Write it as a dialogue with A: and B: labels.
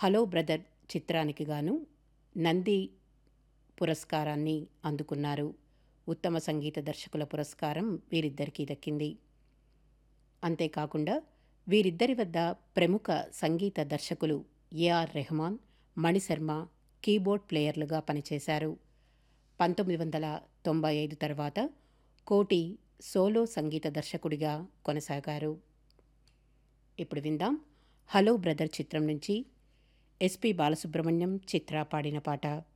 A: hello brother చిత్రానికి గాను నంది పురస్కారాన్ని అందుకున్నారు ఉత్తమ సంగీత దర్శకుల పురస్కారం వీరిద్దరికీ దక్కింది అంతేకాకుండా వీరిద్దరి వద్ద ప్రముఖ సంగీత దర్శకులు ఏఆర్ రెహమాన్ మణిశర్మ కీబోర్డ్ ప్లేయర్లుగా పనిచేశారు పంతొమ్మిది వందల తొంభై ఐదు తర్వాత కోటి సోలో సంగీత దర్శకుడిగా కొనసాగారు ఇప్పుడు విందాం హలో బ్రదర్ చిత్రం నుంచి ఎస్పి బాలసుబ్రహ్మణ్యం చిత్ర పాడిన పాట